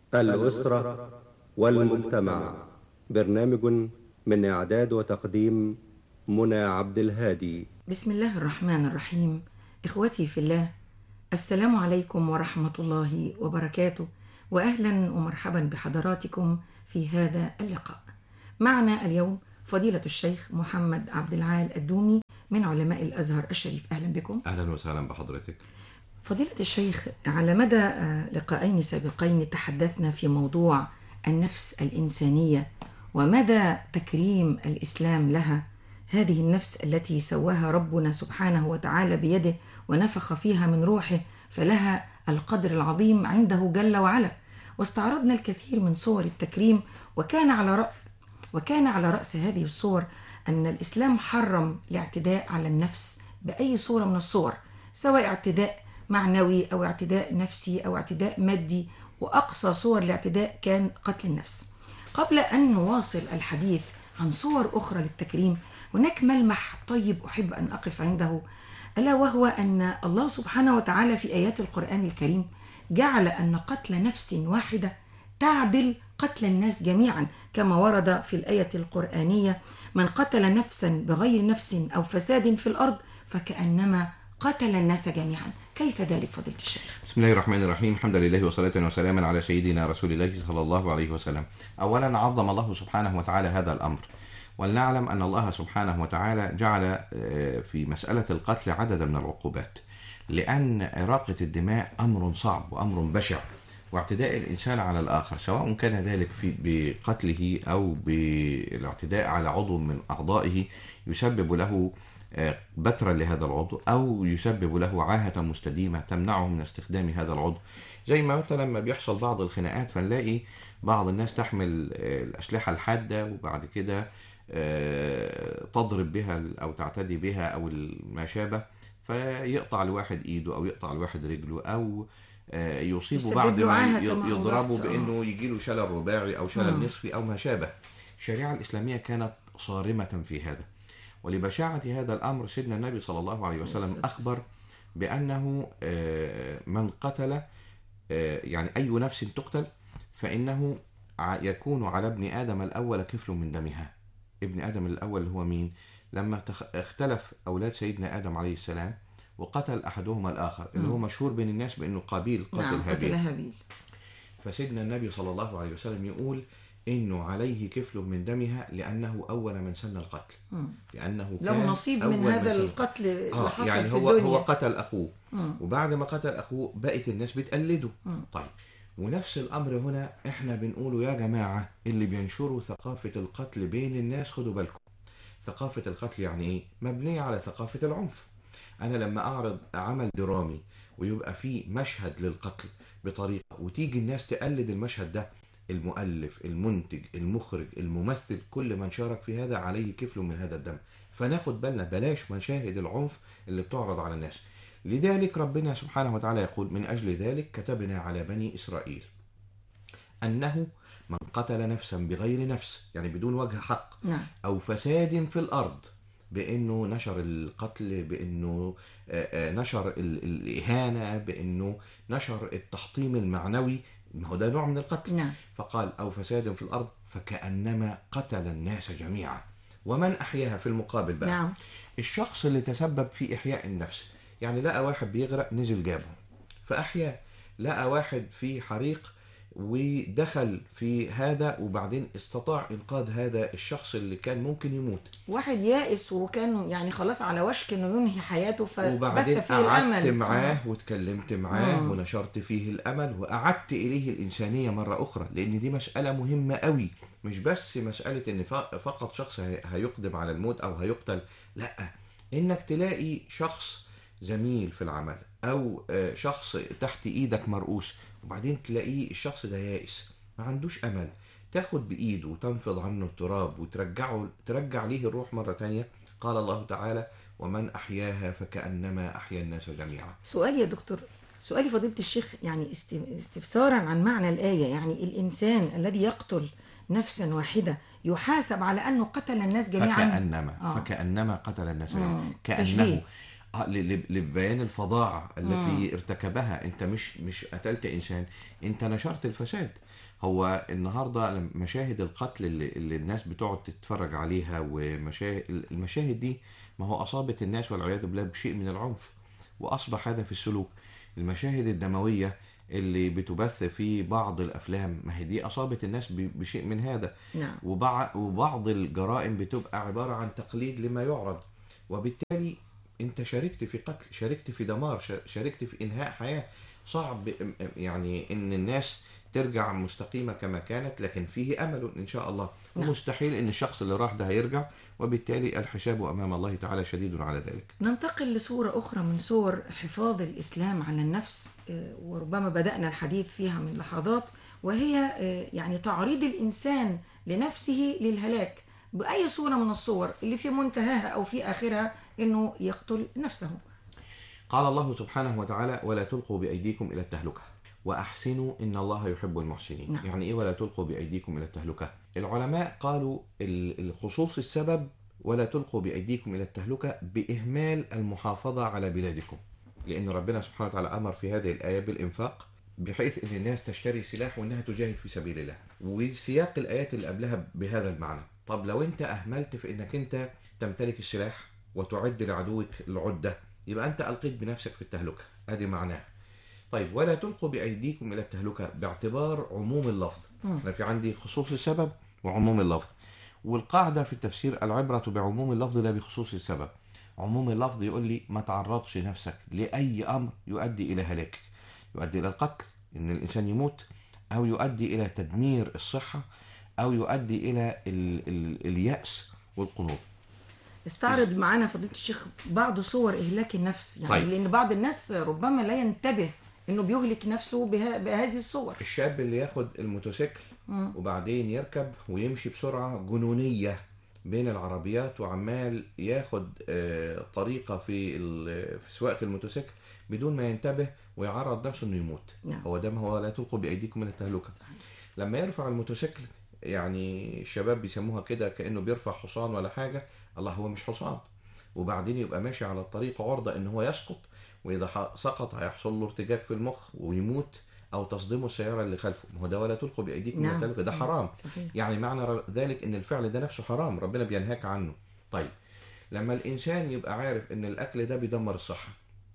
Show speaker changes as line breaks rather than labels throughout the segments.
الأسرة والمجتمع برنامج من إعداد وتقديم منى عبد الهادي
بسم الله الرحمن الرحيم إخوتي في الله السلام عليكم ورحمة الله وبركاته وأهلا ومرحبا بحضراتكم في هذا اللقاء معنا اليوم فضيلة الشيخ محمد عبد العال الدومي من علماء الأزهر الشريف أهلا بكم
اهلا وسهلا بحضرتك
فضيلة الشيخ على مدى آه، لقاءين سابقين تحدثنا في موضوع النفس الإنسانية ومدى تكريم الإسلام لها هذه النفس التي سواها ربنا سبحانه وتعالى بيده ونفخ فيها من روحه فلها القدر العظيم عنده جل وعلا واستعرضنا الكثير من صور التكريم وكان على رأس وكان على رأس هذه الصور أن الإسلام حرم الاعتداء على النفس بأي صورة من الصور سواء اعتداء معنوي أو اعتداء نفسي أو اعتداء مادي وأقصى صور الاعتداء كان قتل النفس قبل أن نواصل الحديث عن صور أخرى للتكريم هناك ملمح طيب أحب أن أقف عنده ألا وهو أن الله سبحانه وتعالى في آيات القرآن الكريم جعل أن قتل نفس واحدة تعدل قتل الناس جميعا كما ورد في الآية القرآنية من قتل نفسا بغير نفس أو فساد في الأرض فكأنما قتل الناس جميعا كيف ذلك فضيلة الشيخ؟
بسم الله الرحمن الرحيم الحمد لله وصلاة وسلاما على سيدنا رسول الله صلى الله عليه وسلم أولا عظم الله سبحانه وتعالى هذا الأمر ولنعلم أن الله سبحانه وتعالى جعل آه، في مسألة القتل عددا من العقوبات لأن إراقة الدماء أمر صعب وأمر بشع واعتداء الإنسان على الآخر سواء كان ذلك في بقتله أو بالاعتداء على عضو من أعضائه يسبب له آه، بترا لهذا العضو أو يسبب له عاهة مستديمة تمنعه من استخدام هذا العضو زي ما مثلا ما بيحصل بعض الخناقات فنلاقي بعض الناس تحمل آه، الأسلحة الحادة وبعد كده آه، تضرب بها أو تعتدي بها أو ما شابه فيقطع الواحد إيده أو يقطع الواحد رجله أو آه، يصيبه
يسبب
بعد
له
ما
عاهة
ي-
كما
يضربه
أوضحت، آه.
بأنه يجيله شلل رباعي أو شلل
مم.
نصفي أو ما شابه الشريعة الإسلامية كانت صارمة في هذا ولبشاعة هذا الأمر سيدنا النبي صلى الله عليه وسلم أخبر بأنه آه، من قتل آه، يعني أي نفس تقتل فإنه ع- يكون على ابن آدم الأول كفل من دمها ابن آدم الأول هو مين؟ لما تخ- اختلف أولاد سيدنا آدم عليه السلام وقتل أحدهما الآخر اللي هو
مم.
مشهور بين الناس بأنه قابيل قتل
نعم قتل
هابيل
هابيل
فسيدنا النبي صلى الله عليه وسلم يقول إنه عليه كفل من دمها لأنه أول من سن القتل
مم.
لأنه
له
كان
نصيب
أول
من هذا
سن
القتل اللي
آه
حصل
يعني
في
هو
الدنيا
هو قتل أخوه
مم.
وبعد ما قتل أخوه بقت الناس بتقلده
مم.
طيب ونفس الأمر هنا إحنا بنقوله يا جماعة اللي بينشروا ثقافة القتل بين الناس خدوا بالكم ثقافة القتل يعني إيه؟ مبنية على ثقافة العنف أنا لما أعرض عمل درامي ويبقى فيه مشهد للقتل بطريقة وتيجي الناس تقلد المشهد ده المؤلف المنتج المخرج الممثل كل من شارك في هذا عليه كفل من هذا الدم فناخد بالنا بلاش مشاهد العنف اللي بتعرض على الناس لذلك ربنا سبحانه وتعالى يقول من أجل ذلك كتبنا على بني إسرائيل أنه من قتل نفسا بغير نفس يعني بدون وجه حق
نعم
أو فساد في الأرض بأنه نشر القتل بأنه آه، آه، نشر ال- الإهانة بأنه نشر التحطيم المعنوي ما هو ده نوع من القتل
نعم
فقال أو فساد في الأرض فكأنما قتل الناس جميعا ومن أحياها في المقابل بقى
نعم
الشخص اللي تسبب في إحياء النفس يعني لقى واحد بيغرق نزل جابه فأحيا لقى واحد في حريق ودخل في هذا وبعدين استطاع إنقاذ هذا الشخص اللي كان ممكن يموت
واحد يائس وكان يعني خلاص على وشك انه ينهي حياته
وبعدين
فبث فيه
قعدت
الامل
معاه
آه.
واتكلمت معاه
مم.
ونشرت فيه الأمل وأعدت إليه الإنسانية مرة أخرى لأن دي مسألة مهمة قوي مش بس مسألة إن ف- فقط شخص هي- هيقدم على الموت أو هيقتل لا إنك تلاقي شخص زميل في العمل أو آه، شخص تحت إيدك مرؤوس وبعدين تلاقيه الشخص ده يائس ما عندوش أمل تاخد بإيده وتنفض عنه التراب وترجعه ترجع ليه الروح مرة تانية قال الله تعالى ومن أحياها فكأنما أحيا الناس جميعا
سؤال يا دكتور سؤالي فضيلة الشيخ يعني است- استفسارا عن معنى الآية يعني الإنسان الذي يقتل نفسا واحدة يحاسب على أنه قتل الناس جميعا
فكأنما
آه.
فكأنما قتل الناس
مم.
جميعا كأنه
تشبيه.
آه، ل- ل- لبيان الفظاعه التي ارتكبها انت مش مش قتلت انسان انت نشرت الفساد هو النهارده لما- مشاهد القتل اللي, اللي الناس بتقعد تتفرج عليها ومشاهد المشاهد دي ما هو اصابت الناس والعياذ بالله بشيء من العنف واصبح هذا في السلوك المشاهد الدمويه اللي بتبث في بعض الافلام ما هي دي اصابت الناس ب- بشيء من هذا
نعم
وبع- وبعض الجرائم بتبقى عبارة عن تقليد لما يعرض وبالتالي انت شاركت في قتل شاركت في دمار شا- شاركت في انهاء حياة صعب يعني ان الناس ترجع مستقيمة كما كانت لكن فيه امل ان شاء الله
نعم.
ومستحيل ان الشخص اللي راح ده هيرجع وبالتالي الحساب امام الله تعالى شديد على ذلك
ننتقل لصورة أخرى من صور حفاظ الإسلام على النفس آه، وربما بدأنا الحديث فيها من لحظات وهي آه، يعني تعريض الإنسان لنفسه للهلاك بأي صورة من الصور اللي في منتهاها أو في آخرها إنه يقتل نفسه
قال الله سبحانه وتعالى ولا تلقوا بأيديكم إلى التهلكة وأحسنوا إن الله يحب المحسنين
نعم.
يعني إيه ولا تلقوا بأيديكم إلى التهلكة العلماء قالوا ال- الخصوص السبب ولا تلقوا بأيديكم إلى التهلكة بإهمال المحافظة على بلادكم لأن ربنا سبحانه وتعالى أمر في هذه الآية بالإنفاق بحيث ان الناس تشتري سلاح وانها تجاهد في سبيل الله وسياق الايات اللي قبلها بهذا المعنى طب لو انت اهملت في انك انت تمتلك السلاح وتعد لعدوك العده يبقى انت القيت بنفسك في التهلكه ادي معناه طيب ولا تلقوا بايديكم الى التهلكه باعتبار عموم اللفظ انا في عندي خصوص السبب وعموم اللفظ والقاعده في التفسير العبره بعموم اللفظ لا بخصوص السبب عموم اللفظ يقول لي ما تعرضش نفسك لاي امر يؤدي الى هلاكك يؤدي الى القتل ان الانسان يموت او يؤدي الى تدمير الصحه او يؤدي الى ال ال الياس والقنوط
استعرض معنا فضيلة الشيخ بعض صور إهلاك النفس يعني
طيب.
لأن بعض الناس ربما لا ينتبه إنه بيهلك نفسه بها بهذه الصور
الشاب اللي ياخد الموتوسيكل وبعدين يركب ويمشي بسرعة جنونية بين العربيات وعمال ياخد آه، طريقة في ال- في سواقة الموتوسيكل بدون ما ينتبه ويعرض نفسه انه يموت
نعم.
هو ده ما هو لا تلقوا بايديكم الى التهلكة لما يرفع الموتوسيكل يعني الشباب بيسموها كده كانه بيرفع حصان ولا حاجة الله هو مش حصان وبعدين يبقى ماشي على الطريق عرضة ان هو يسقط واذا ح- سقط هيحصل له ارتجاج في المخ ويموت او تصدمه السياره اللي خلفه ما هو ده ولا تلقوا بايديكم
نعم.
نعم. التهلكه ده حرام
صحيح.
يعني معنى ر- ذلك ان الفعل ده نفسه حرام ربنا بينهاك عنه طيب لما الانسان يبقى عارف ان الاكل ده بيدمر الصحه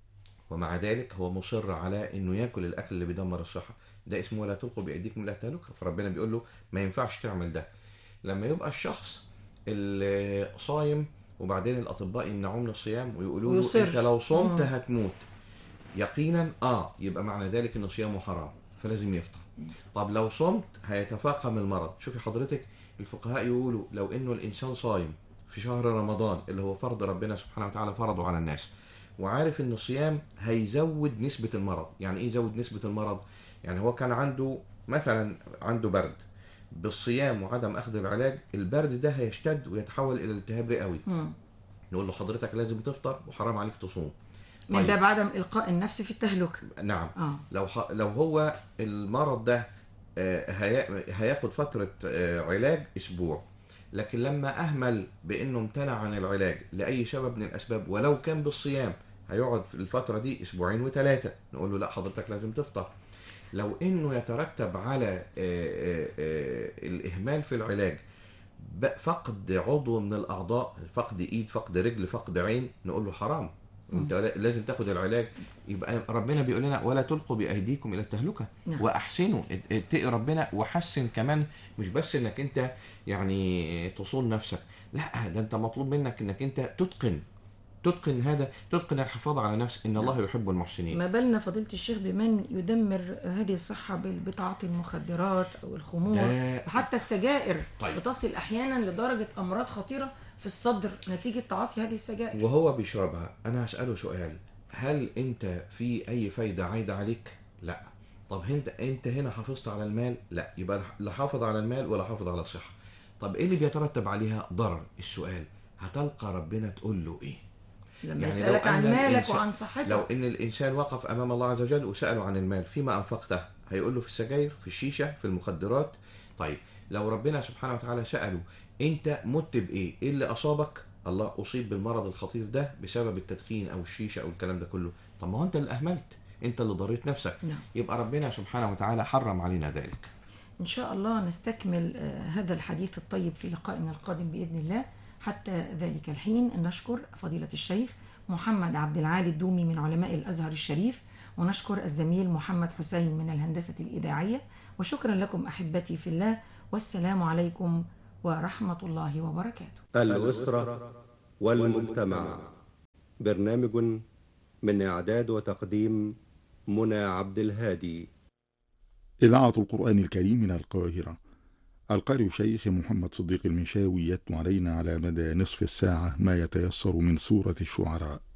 ومع ذلك هو مصر على انه ياكل الاكل اللي بيدمر الصحه ده اسمه ولا تلقوا بايديكم الى التهلكه فربنا بيقول له ما ينفعش تعمل ده لما يبقى الشخص اللي صايم وبعدين الاطباء يمنعوه من الصيام ويقولوا له
ويصر.
انت لو صمت
مم.
هتموت يقينا اه يبقى معنى ذلك ان صيامه حرام فلازم يفطر طب لو صمت هيتفاقم المرض شوفي حضرتك الفقهاء يقولوا لو انه الانسان صايم في شهر رمضان اللي هو فرض ربنا سبحانه وتعالى فرضه على الناس وعارف ان الصيام هيزود نسبة المرض يعني ايه يزود نسبة المرض يعني هو كان عنده مثلا عنده برد بالصيام وعدم اخذ العلاج البرد ده هيشتد ويتحول الى التهاب رئوي
مم.
نقول له حضرتك لازم تفطر وحرام عليك تصوم
من
طيب.
باب عدم إلقاء النفس في التهلكة
نعم
آه.
لو ح... لو هو المرض ده آه، هي... هياخد فترة آه، علاج أسبوع لكن لما أهمل بأنه امتنع عن العلاج لأي سبب من الأسباب ولو كان بالصيام هيقعد في الفترة دي أسبوعين وثلاثة نقول له لا حضرتك لازم تفطر لو انه يترتب على آه، آه، آه، الاهمال في العلاج ب- فقد عضو من الاعضاء فقد ايد فقد رجل فقد عين نقول له حرام انت لا- لازم تاخد العلاج يبقى ربنا بيقول لنا ولا تلقوا بايديكم الى التهلكه
نعم.
واحسنوا ات- اتقي ربنا وحسن كمان مش بس انك انت يعني تصون نفسك لا ده انت مطلوب منك انك انت تتقن تتقن هذا تتقن الحفاظ على نفسك ان الله يحب المحسنين
ما بالنا فضيلة الشيخ بمن يدمر هذه الصحة بال- بتعاطي المخدرات أو الخمور
لا.
وحتى السجائر
طيب.
بتصل أحيانا لدرجة أمراض خطيرة في الصدر نتيجة تعاطي هذه السجائر
وهو بيشربها انا هساله سؤال هل انت في اي فايده عايده عليك لا طب انت انت هنا حافظت على المال لا يبقى لا حافظ على المال ولا حافظ على الصحه طب ايه اللي بيترتب عليها ضرر السؤال هتلقى ربنا تقول له ايه
لما
يعني
يسألك
لو
عن
أن
مالك
الإنسان-
وعن صحتك
لو ان الانسان وقف امام الله عز وجل وساله عن المال فيما انفقته هيقول له في السجاير في الشيشه في المخدرات طيب لو ربنا سبحانه وتعالى ساله انت مت بايه ايه اللي اصابك الله اصيب بالمرض الخطير ده بسبب التدخين او الشيشه او الكلام ده كله طب ما هو انت اللي اهملت انت اللي ضريت نفسك
نعم.
يبقى ربنا سبحانه وتعالى حرم علينا ذلك
إن شاء الله نستكمل آه، هذا الحديث الطيب في لقائنا القادم بإذن الله حتى ذلك الحين نشكر فضيلة الشيخ محمد عبد العالي الدومي من علماء الأزهر الشريف ونشكر الزميل محمد حسين من الهندسة الإذاعية وشكرا لكم أحبتي في الله والسلام عليكم ورحمة الله وبركاته
الأسرة والمجتمع برنامج من إعداد وتقديم منى عبد الهادي
إذاعة القرآن الكريم من القاهرة القارئ شيخ محمد صديق المنشاوي يتلو علينا على مدى نصف الساعة ما يتيسر من سورة الشعراء